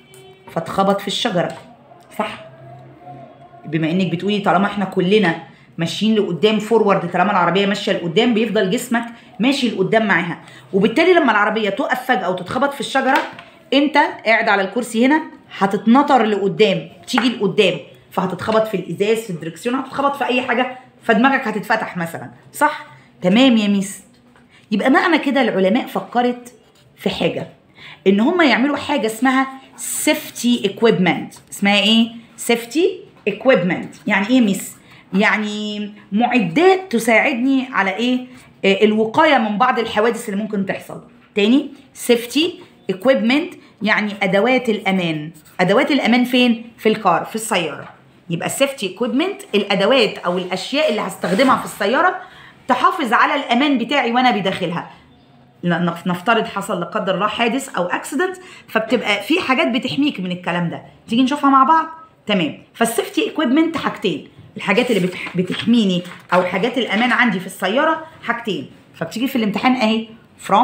فاتخبط في الشجره صح بما انك بتقولي طالما احنا كلنا ماشيين لقدام فورورد طالما العربيه ماشيه لقدام بيفضل جسمك ماشي لقدام معاها وبالتالي لما العربيه تقف فجاه وتتخبط في الشجره انت قاعد على الكرسي هنا هتتنطر لقدام تيجي لقدام فهتتخبط في الازاز في الدركسيون هتتخبط في اي حاجه فدماغك هتتفتح مثلا صح تمام يا ميس يبقى معنى كده العلماء فكرت في حاجه ان هم يعملوا حاجه اسمها سيفتي اكويبمنت اسمها ايه سيفتي اكويبمنت يعني ايه ميس يعني معدات تساعدني على ايه آه، الوقايه من بعض الحوادث اللي ممكن تحصل تاني سيفتي اكويبمنت يعني ادوات الامان ادوات الامان فين في الكار في السياره يبقى السيفتي اكويبمنت الادوات او الاشياء اللي هستخدمها في السياره تحافظ على الامان بتاعي وانا بداخلها لا- نف- نفترض حصل لا قدر الله حادث او اكسيدنت فبتبقى في حاجات بتحميك من الكلام ده تيجي نشوفها مع بعض تمام فالسيفتي اكويبمنت حاجتين الحاجات اللي بتح... بتحميني او حاجات الامان عندي في السياره حاجتين فبتيجي في الامتحان اهي from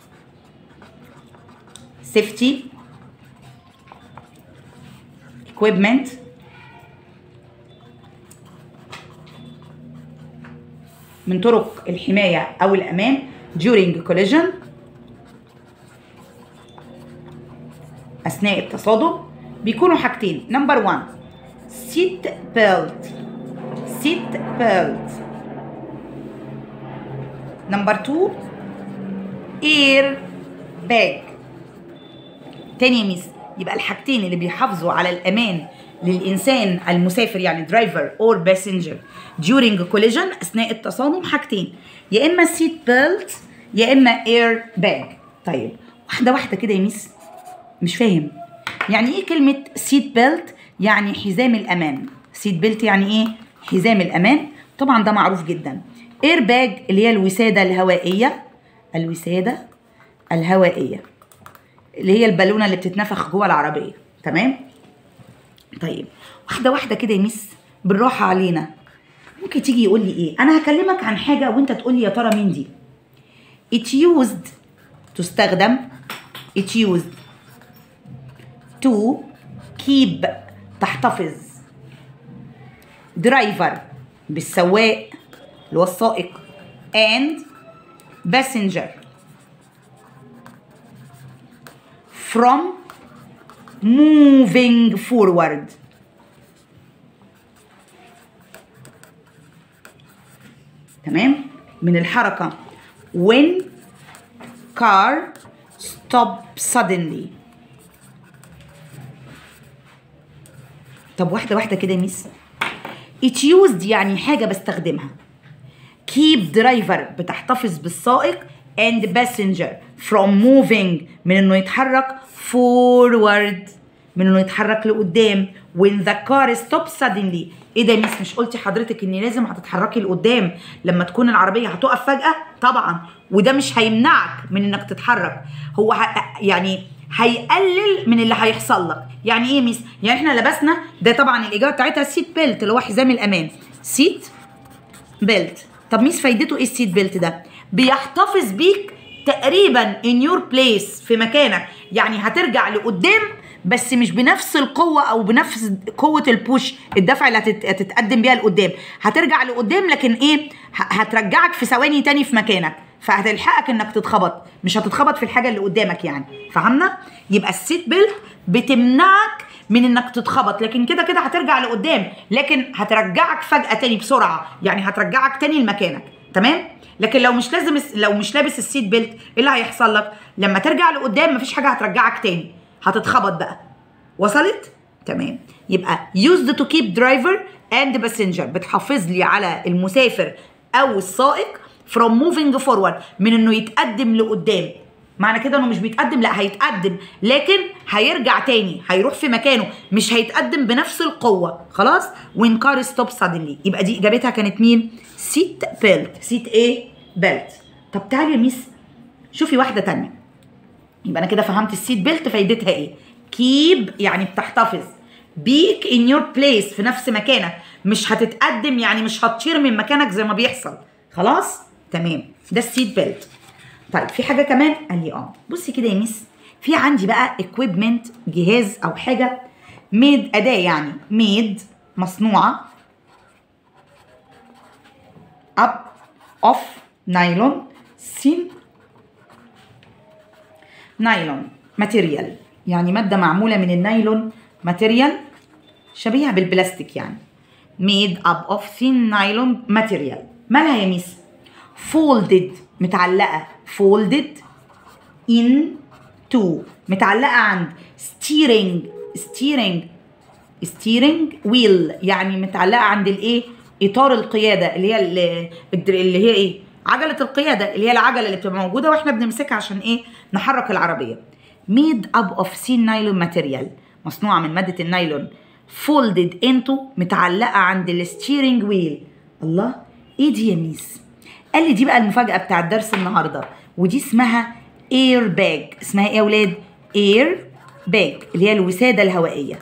safety equipment من طرق الحماية أو الأمان during collision أثناء التصادم بيكونوا حاجتين نمبر 1 seat belt seat belt نمبر 2 اير باج تاني يا ميس يبقى الحاجتين اللي بيحافظوا على الامان للانسان المسافر يعني درايفر اور باسنجر during collision اثناء التصادم حاجتين يا اما سيت بيلت يا اما اير باج طيب واحده واحده كده يا ميس مش فاهم يعني ايه كلمه سيت بيلت يعني حزام الامان سيت بيلت يعني ايه حزام الامان طبعا ده معروف جدا اير باج اللي هي الوساده الهوائيه الوساده الهوائيه اللي هي البالونه اللي بتتنفخ جوه العربيه تمام طيب واحده واحده كده يا ميس بالراحه علينا ممكن تيجي يقول لي ايه انا هكلمك عن حاجه وانت تقول لي يا ترى مين دي it used تستخدم it used to keep تحتفظ driver بالسواق اللي هو السائق and passenger from moving forward تمام من الحركة when car stop suddenly طب واحدة واحدة كده يا ميس it used يعني حاجة بستخدمها keep driver بتحتفظ بالسائق and passenger from moving من انه يتحرك forward من انه يتحرك لقدام when the car stops suddenly ايه ده يا ميس مش قلتي حضرتك ان لازم هتتحركي لقدام لما تكون العربيه هتقف فجاه طبعا وده مش هيمنعك من انك تتحرك هو ه... يعني هيقلل من اللي هيحصل لك يعني ايه يا ميس يعني احنا لبسنا ده طبعا الاجابه بتاعتها سيت بيلت اللي هو حزام الامان سيت بيلت طب ميس فايدته ايه السيت بيلت ده بيحتفظ بيك تقريبا ان يور بليس في مكانك يعني هترجع لقدام بس مش بنفس القوة أو بنفس قوة البوش الدفع اللي هتت- هتتقدم بيها لقدام هترجع لقدام لكن إيه ه- هترجعك في ثواني تاني في مكانك فهتلحقك إنك تتخبط مش هتتخبط في الحاجة اللي قدامك يعني فهمنا يبقى السيت بيلت بتمنعك من انك تتخبط لكن كده كده هترجع لقدام لكن هترجعك فجأة تاني بسرعة يعني هترجعك تاني لمكانك تمام لكن لو مش لازم لو مش لابس السيت بيلت ايه اللي هيحصل لك لما ترجع لقدام مفيش حاجة هترجعك تاني هتتخبط بقى وصلت تمام يبقى used to keep driver and passenger بتحافظ لي على المسافر او السائق from moving forward من انه يتقدم لقدام معنى كده انه مش بيتقدم لا هيتقدم لكن هيرجع تاني هيروح في مكانه مش هيتقدم بنفس القوه خلاص when car stop suddenly يبقى دي اجابتها كانت مين سيت بيلت سيت ايه بيلت طب تعالي يا ميس شوفي واحده تانية يبقى انا كده فهمت السيت بيلت فايدتها ايه كيب يعني بتحتفظ بيك ان يور بليس في نفس مكانك مش هتتقدم يعني مش هتطير من مكانك زي ما بيحصل خلاص تمام ده السيت بيلت طيب في حاجه كمان قال لي اه بصي كده يا ميس في عندي بقى اكويبمنت جهاز او حاجه ميد اداه يعني ميد مصنوعه up of nylon thin نايلون ماتيريال يعني مادة معمولة من النايلون ماتيريال شبيهة بالبلاستيك يعني made up of thin nylon material مالها يا ميس folded متعلقة folded into متعلقة عند steering steering steering wheel يعني متعلقة عند الايه اطار القيادة اللي هي ال- اللي هي ايه عجلة القيادة اللي هي العجلة اللي بتبقى موجودة واحنا بنمسكها عشان ايه نحرك العربية made up of thin nylon material مصنوعة من مادة النايلون folded into متعلقة عند الستيرنج ويل الله ايه دي يا ميس قال لي دي بقى المفاجأة بتاع درس النهاردة ودي اسمها اير باج اسمها ايه يا ولاد اير باج اللي هي الوسادة الهوائية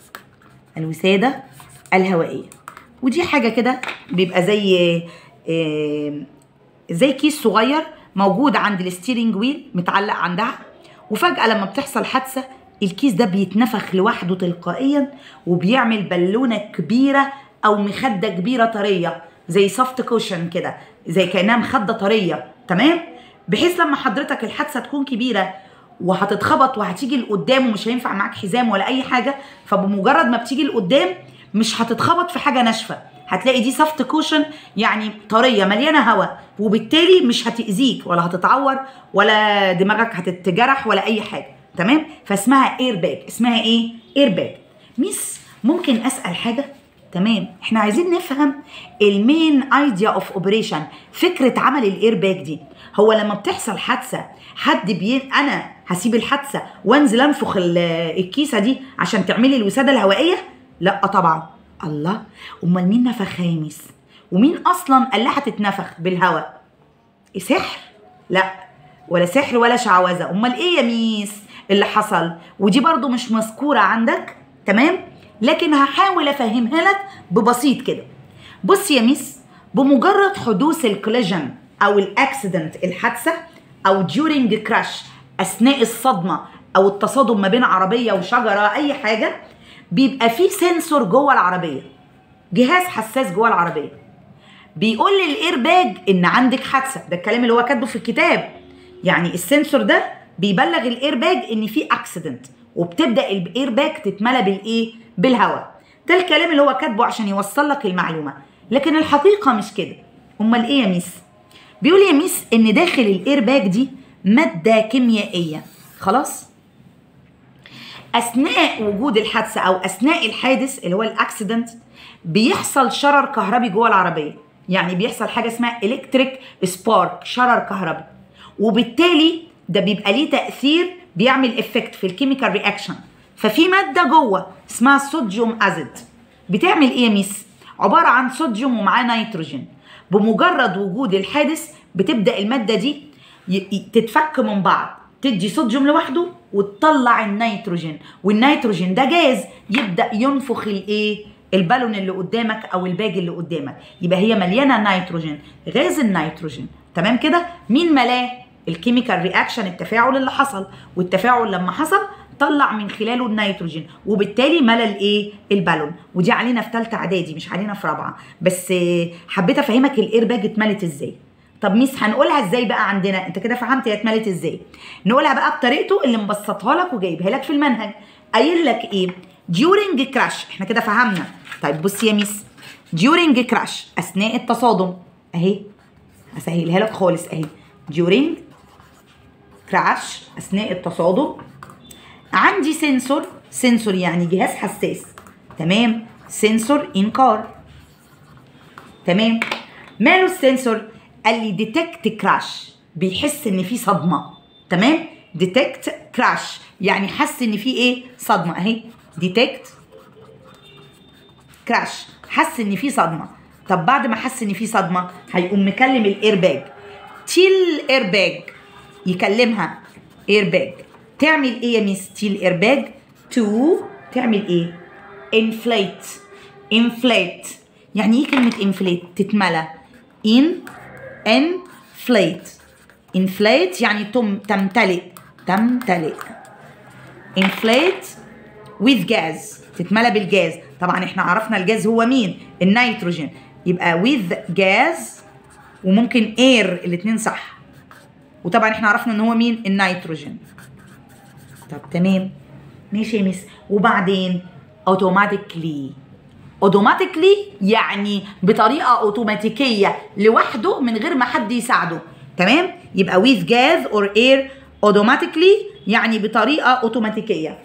الوسادة الهوائية ودي حاجة كده بيبقى زي آه، زي كيس صغير موجود عند الستيرنج ويل متعلق عندها وفجأة لما بتحصل حادثة الكيس ده بيتنفخ لوحده تلقائيا وبيعمل بالونة كبيرة أو مخدة كبيرة طرية زي سوفت كوشن كده زي كأنها مخدة طرية تمام بحيث لما حضرتك الحادثة تكون كبيرة وهتتخبط وهتيجي لقدام ومش هينفع معاك حزام ولا أي حاجة فبمجرد ما بتيجي لقدام مش هتتخبط في حاجة ناشفة هتلاقي دي سوفت كوشن يعني طريه مليانه هواء وبالتالي مش هتاذيك ولا هتتعور ولا دماغك هتتجرح ولا اي حاجه تمام فاسمها اير باج اسمها ايه اير باج ميس ممكن اسال حاجه تمام احنا عايزين نفهم المين ايديا اوف اوبريشن فكره عمل الاير باج دي هو لما بتحصل حادثه حد بي انا هسيب الحادثه وانزل انفخ ال- الكيسه دي عشان تعملي الوساده الهوائيه لا طبعا الله امال مين نفخها يا ميس ومين اصلا قال لها تتنفخ بالهواء سحر لا ولا سحر ولا شعوذه امال ايه يا ميس اللي حصل ودي برضو مش مذكوره عندك تمام لكن هحاول افهمها لك ببسيط كده بص يا ميس بمجرد حدوث الكوليجن او الاكسيدنت الحادثه او during كراش اثناء الصدمه او التصادم ما بين عربيه وشجره اي حاجه بيبقى فيه سنسور جوه العربيه جهاز حساس جوه العربيه بيقول للاير باج ان عندك حادثه ده الكلام اللي هو كاتبه في الكتاب يعني السنسور ده بيبلغ الاير باج ان في اكسيدنت وبتبدا الاير باج تتملى بالايه بالهواء ده الكلام اللي هو كاتبه عشان يوصل لك المعلومه لكن الحقيقه مش كده امال ايه يا ميس بيقول يا ميس ان داخل الاير باج دي ماده كيميائيه خلاص اثناء وجود الحادثه او اثناء الحادث اللي هو الاكسيدنت بيحصل شرر كهربي جوه العربيه يعني بيحصل حاجه اسمها الكتريك سبارك شرر كهربي وبالتالي ده بيبقى ليه تاثير بيعمل افكت في الكيميكال رياكشن ففي ماده جوه اسمها صوديوم ازيد بتعمل ايه يا ميس عباره عن صوديوم ومعاه نيتروجين بمجرد وجود الحادث بتبدا الماده دي ي- ي- تتفك من بعض تدي صوديوم لوحده وتطلع النيتروجين والنيتروجين ده جاز يبدا ينفخ الايه البالون اللي قدامك او الباج اللي قدامك يبقى هي مليانه نيتروجين غاز النيتروجين تمام كده مين ملاه الكيميكال رياكشن التفاعل اللي حصل والتفاعل لما حصل طلع من خلاله النيتروجين وبالتالي ملى الايه البالون ودي علينا في ثالثه اعدادي مش علينا في رابعه بس آه، حبيت افهمك الاير باج اتملت ازاي طب ميس هنقولها ازاي بقى عندنا انت كده فهمت هي اتملت ازاي نقولها بقى بطريقته اللي مبسطها لك وجايبها لك في المنهج قايل لك ايه during crash احنا كده فهمنا طيب بص يا ميس during crash اثناء التصادم اهي هسهلها لك خالص اهي during crash اثناء التصادم عندي سنسور سنسور يعني جهاز حساس تمام سنسور ان كار تمام ماله السنسور قال لي ديتكت كراش بيحس ان في صدمه تمام ديتكت كراش يعني حس ان في ايه صدمه اهي ديتكت كراش حس ان في صدمه طب بعد ما حس ان في صدمه هيقوم مكلم الايرباج تيل ايرباج يكلمها ايرباج تعمل ايه يا ميس تيل ايرباج تو تعمل ايه انفليت انفليت يعني ايه كلمه انفليت تتملى ان انفليت انفليت يعني تم تمتلئ تمتلئ inflate with gas تتملى بالجاز طبعا احنا عرفنا الجاز هو مين النيتروجين يبقى with gas وممكن اير الاثنين صح وطبعا احنا عرفنا ان هو مين النيتروجين طب تمام ماشي يا مس وبعدين اوتوماتيكلي اوتوماتيكلي يعني بطريقه اوتوماتيكيه لوحده من غير ما حد يساعده تمام يبقى with gas or air automatically يعني بطريقه اوتوماتيكيه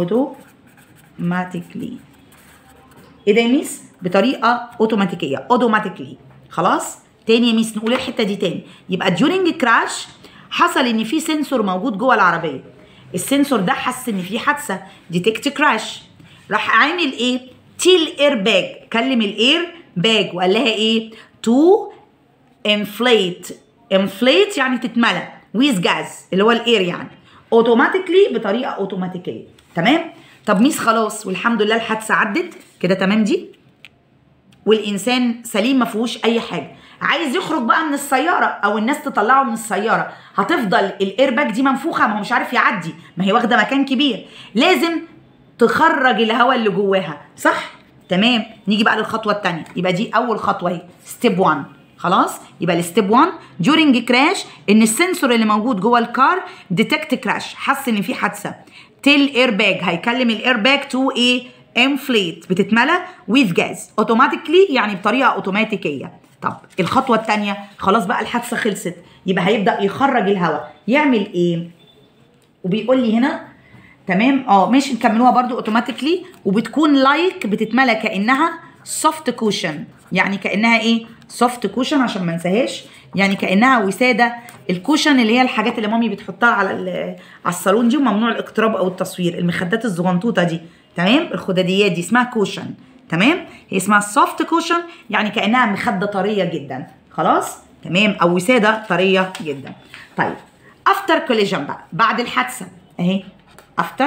automatically ايه ده يا ميس بطريقه اوتوماتيكيه اوتوماتيكلي خلاص تاني يا ميس نقول الحته دي تاني يبقى during crash حصل ان في سنسور موجود جوه العربيه السنسور ده حس ان في حادثه ديتكت كراش راح عامل ايه تيل اير باج كلم الاير باج وقال لها ايه تو انفليت انفليت يعني تتملى ويز جاز اللي هو الاير يعني اوتوماتيكلي بطريقه اوتوماتيكيه تمام طب ميس خلاص والحمد لله الحادثه عدت كده تمام دي والانسان سليم ما فيهوش اي حاجه عايز يخرج بقى من السياره او الناس تطلعه من السياره هتفضل الايرباك دي منفوخه ما هو مش عارف يعدي ما هي واخده مكان كبير لازم تخرج الهواء اللي جواها صح تمام نيجي بقى للخطوه الثانيه يبقى دي اول خطوه اهي ستيب 1 خلاص يبقى الستيب 1 during كراش ان السنسور اللي موجود جوه الكار ديتكت كراش حس ان في حادثه تيل اير باج هيكلم الاير باج تو ايه انفليت بتتملى ويز جاز اوتوماتيكلي يعني بطريقه اوتوماتيكيه طب الخطوه الثانيه خلاص بقى الحادثه خلصت يبقى هيبدا يخرج الهواء يعمل ايه وبيقول لي هنا تمام اه ماشي نكملوها برضو اوتوماتيكلي وبتكون لايك like بتتملى كانها سوفت كوشن يعني كانها ايه سوفت كوشن عشان ما انساهاش يعني كانها وساده الكوشن اللي هي الحاجات اللي مامي بتحطها على على الصالون دي وممنوع الاقتراب او التصوير المخدات الزغنطوطه دي تمام الخداديات دي اسمها كوشن تمام هي اسمها سوفت كوشن يعني كانها مخده طريه جدا خلاص تمام او وساده طريه جدا طيب افتر كوليجن بقى بعد الحادثه اهي افتر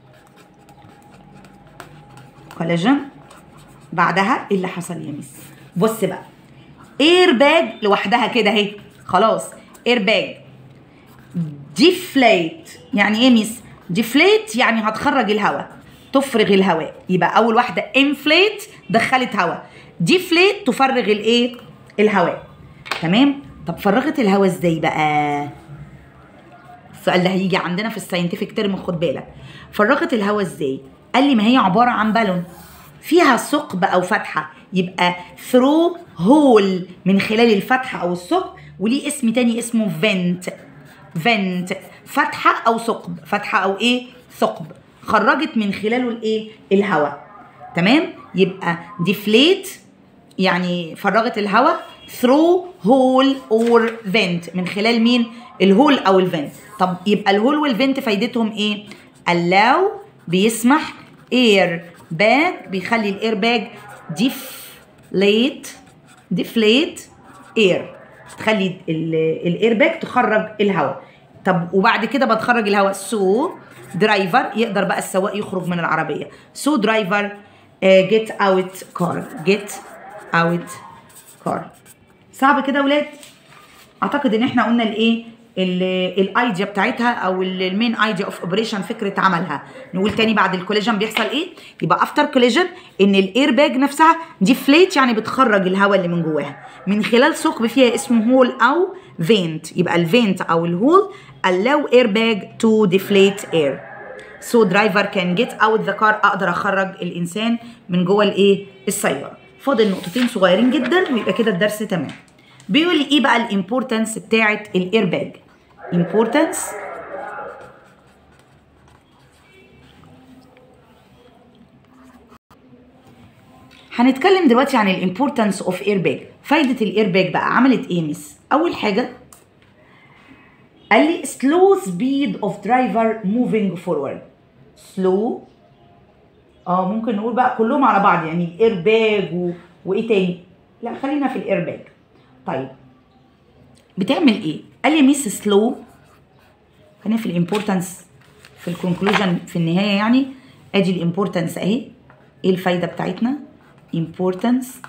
كوليجن بعدها ايه اللي حصل يا ميس بص بقى اير باج لوحدها كده اهي خلاص اير باج ديفليت يعني ايه ميس ديفليت يعني هتخرج الهواء تفرغ الهواء يبقى اول واحده انفليت دخلت هواء ديفليت تفرغ الايه الهواء تمام طب فرغت الهواء ازاي بقى السؤال اللي هيجي عندنا في الساينتفك ترم خد بالك فرغت الهواء ازاي قال لي ما هي عباره عن بالون فيها ثقب او فتحه يبقى ثرو هول من خلال الفتحه او الثقب وليه اسم تاني اسمه فنت فنت فتحه او ثقب فتحه او ايه ثقب خرجت من خلاله الايه الهواء تمام يبقى ديفليت يعني فرغت الهواء through hole or vent من خلال مين الهول او الفنت طب يبقى الهول والفنت فايدتهم ايه allow بيسمح air bag بيخلي الاير باج deflate deflate air تخلي الاير باج تخرج الهواء طب وبعد كده بتخرج الهواء سو درايفر يقدر بقى السواق يخرج من العربيه سو درايفر جيت اوت كار جيت اوت كار صعب كده يا ولاد اعتقد ان احنا قلنا الايه الايديا بتاعتها او المين ايديا اوف اوبريشن فكره عملها نقول تاني بعد الكوليجن بيحصل ايه يبقى افتر كوليجن ان الاير باج نفسها ديفليت يعني بتخرج الهواء اللي من جواها من خلال ثقب فيها اسمه هول او فينت يبقى الفينت او الهول allow airbag to deflate air so driver can get out the car اقدر اخرج الانسان من جوه الايه السياره فاضل نقطتين صغيرين جدا ويبقى كده الدرس تمام بيقول لي ايه بقى الامبورتنس بتاعه الايرباج importance هنتكلم دلوقتي عن الامبورتنس اوف ايرباج فايده الايرباج بقى عملت ايه ميس اول حاجه قال لي slow speed of driver moving forward slow اه ممكن نقول بقى كلهم على بعض يعني الايرباج و... وايه تاني لا خلينا في الايرباج طيب بتعمل ايه قال لي ميس سلو خلينا في الامبورتنس في الكونكلوجن في النهايه يعني ادي الامبورتنس اهي ايه الفايده بتاعتنا importance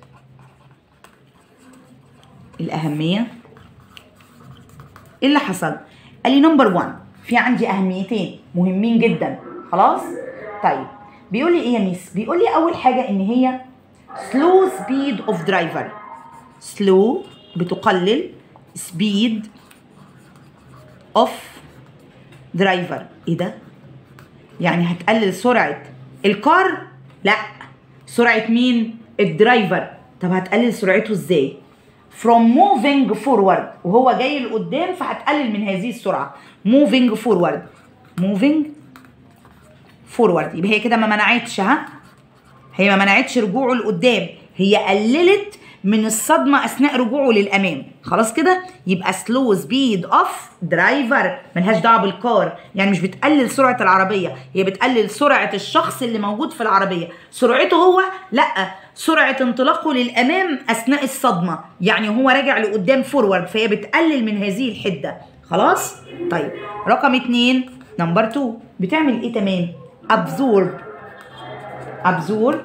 الاهميه ايه اللي حصل قال لي نمبر 1 في عندي اهميتين مهمين جدا خلاص طيب بيقول لي ايه يا ميس بيقول لي اول حاجه ان هي slow speed of driver slow بتقلل speed of driver ايه ده يعني هتقلل سرعة الكار لا سرعة مين الدرايفر طب هتقلل سرعته ازاي from moving forward وهو جاي لقدام فهتقلل من هذه السرعة moving forward moving forward يبقى هي كده ما منعتش ها هي ما منعتش رجوعه لقدام هي قللت من الصدمة أثناء رجوعه للأمام خلاص كده يبقى سلو سبيد اوف درايفر ملهاش دعوة بالكار يعني مش بتقلل سرعة العربية هي بتقلل سرعة الشخص اللي موجود في العربية سرعته هو لا سرعة انطلاقه للأمام أثناء الصدمة يعني هو راجع لقدام فورورد فهي بتقلل من هذه الحدة خلاص طيب رقم اتنين نمبر 2 بتعمل ايه تمام absorb absorb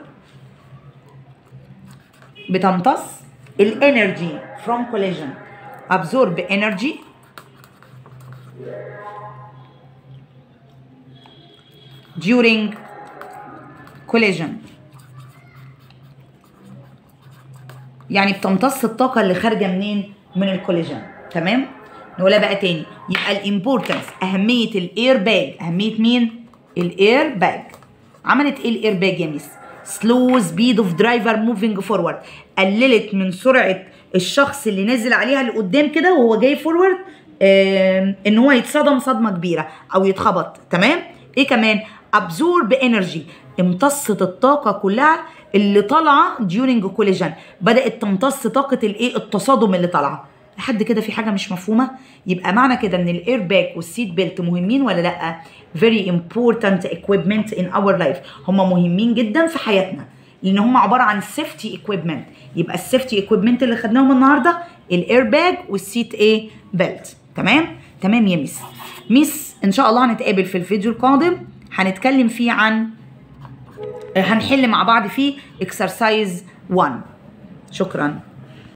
بتمتص الانرجي from collision absorb energy during collision يعني بتمتص الطاقة اللي خارجة منين؟ من الكوليجن تمام؟ نقولها بقى تاني يبقى الامبورتنس أهمية الاير باج أهمية مين؟ الاير باج عملت ايه الاير باج يا ميس؟ سلو سبيد اوف درايفر موفينج فورورد قللت من سرعه الشخص اللي نازل عليها لقدام كده وهو جاي فورورد آه ان هو يتصدم صدمه كبيره او يتخبط تمام ايه كمان ابزورب انرجي امتصت الطاقه كلها اللي طالعه ديورنج كوليجن بدات تمتص طاقه الايه التصادم اللي طالعه لحد كده في حاجه مش مفهومه يبقى معنى كده ان الاير باك والسيت بيلت مهمين ولا لا very important equipment in our life هم مهمين جدا في حياتنا لان هم عباره عن سيفتي ايكويبمنت يبقى السيفتي ايكويبمنت اللي خدناهم النهارده الاير باج والسيت ايه بيلت تمام تمام يا ميس ميس ان شاء الله هنتقابل في الفيديو القادم هنتكلم فيه عن هنحل مع بعض فيه اكسرسايز 1 شكرا